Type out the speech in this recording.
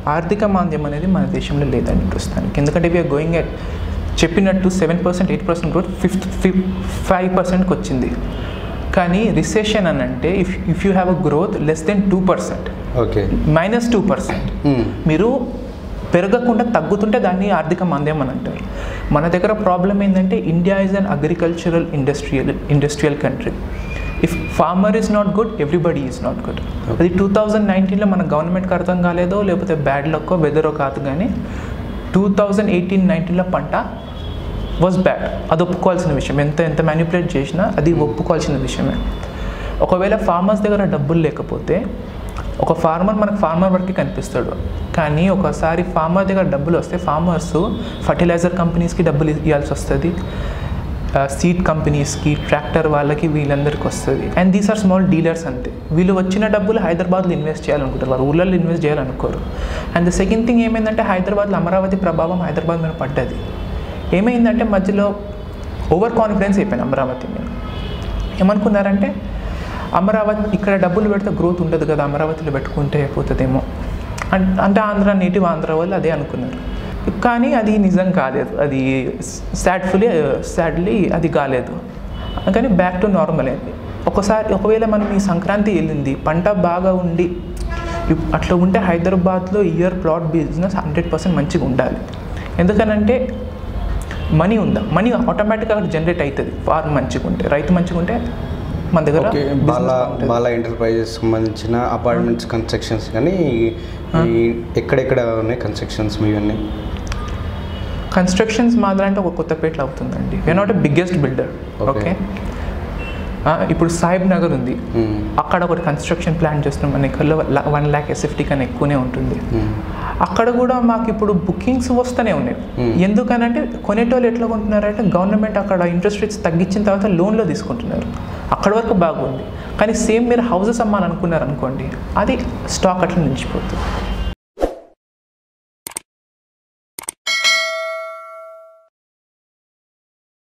ఆర్థిక మాంద్యం అనేది మన దేశంలో లేదండి ప్రస్తుతానికి ఎందుకంటే వీఆర్ గోయింగ్ ఎట్ చెప్పినట్టు seven percent eight percent growth fifth fif five పర్సెంట్కి వచ్చింది కానీ రిసెషన్ అని అంటే if if you have a growth less then two percent okay minus two percent hmm. మీరు పెరగకుండా తగ్గుతుంటే దాన్ని ఆర్థిక మాంద్యం అని అంటారు మన దగ్గర ప్రాబ్లం ఏంటంటే India is an agricultural industrial industrial country if farmer is not good everybody is not good అది టూ థౌజండ్ నైన్టీన్లో మన గవర్నమెంట్కి అర్థం కాలేదో లేకపోతే బ్యాడ్ లక్కో వెదరో కాదు కానీ టూ థౌజండ్ ఎయిటీన్ నైన్టీన్లో పంట వాజ్ బ్యాడ్ అది ఒప్పుకోవాల్సిన విషయం ఎంత ఎంత మ్యానిపులేట్ చేసినా అది ఒప్పుకోవాల్సిన విషయమే ఒకవేళ ఫార్మర్స్ దగ్గర డబ్బులు లేకపోతే ఒక ఫార్మర్ మనకు ఫార్మర్ వరకు కనిపిస్తాడు కానీ ఒకసారి ఫార్మర్ దగ్గర డబ్బులు వస్తే ఫార్మర్స్ ఫర్టిలైజర్ కంపెనీస్కి డబ్బులు ఇవ్వాల్సి వస్తుంది సీడ్ కంపెనీస్కి ట్రాక్టర్ వాళ్ళకి వీళ్ళందరికీ వస్తుంది and these are small dealers అంతే వీళ్ళు వచ్చిన డబ్బులు హైదరాబాద్లో ఇన్వెస్ట్ చేయాలనుకుంటారు వారు ఊళ్ళల్లో ఇన్వెస్ట్ చేయాలనుకోరు అండ్ ద సెకండ్ థింగ్ ఏమైందంటే హైదరాబాద్లో అమరావతి ప్రభావం హైదరాబాద్ మీద పడ్డది ఏమైందంటే మధ్యలో ఓవర్ కాన్ఫిడెన్స్ అయిపోయింది అమరావతి మీద ఏమనుకున్నారంటే అమరావతి ఇక్కడ డబ్బులు పెడితే గ్రోత్ ఉండదు కదా అమరావతిలో పెట్టుకుంటే అయిపోతుందేమో అన్- అంటే ఆంధ్ర నేటివ్ ఆంధ్ర వాళ్ళు అదే అనుకున్నారు కానీ అది నిజం కాలేదు అది సాడ్ఫుల్లీ సాడ్లీ అది కాలేదు కానీ బ్యాక్ టు నార్మల్ అయింది ఒకసారి ఒకవేళ మనం ఈ సంక్రాంతి వెళ్ళింది పంట బాగా ఉండి ఇప్- అట్లా ఉంటే హైదరాబాద్లో year plot business hundred percent మంచిగా ఉండాలి ఎందుకనంటే మనీ ఉందా మనీ ఆటోమేటిక్గా అక్కడ జనరేట్ అవుతుంది ఫార్మ్ మంచిగా ఉంటే రైతు మంచిగా ఉంటే మన దగ్గర ఓకే business బాలా బాగుంటది. బాలా ఎంటర్ప్రైజెస్ సంబంధించిన అపార్ట్మెంట్స్ కన్స్ట్రక్షన్స్ కానీ ఈ ఎక్కడెక్కడ ఉన్నాయి కన్స్ట్రక్షన్స్ మీవన్నీ కన్స్ట్రక్షన్స్ మాత్రం అంటే ఒక కొత్తపేటలో అవుతుందండి we not a biggest builder Okay. Okay ఇప్పుడు సాహిబ్ నగర్ ఉంది మ్మ్. అక్కడ ఒకటి కన్స్ట్రక్షన్ ప్లాన్ చేస్తున్నాం మన ఇక్కడ వన్ ల్యాక్ ఎస్ఎఫ్టీ కన్నా ఎక్కువనే ఉంటుంది మ్మ్. అక్కడ కూడా మాకు ఇప్పుడు బుకింగ్స్ వస్తూనే ఉన్నాయి Hmm. ఎందుకనంటే కొనేటోళ్ళు ఎట్లా కొంటున్నారంటే గవర్నమెంట్ అక్కడ ఇంట్రెస్ట్ రేట్స్ తగ్గించిన తర్వాత లోన్లో తీసుకుంటున్నారు అక్కడ వరకు బాగుంది కానీ సేమ్ మీరు హౌసెస్ అమ్మాలనుకున్నారు అనుకోండి అది స్టాక్ అట్లా నిలిచిపోతుంది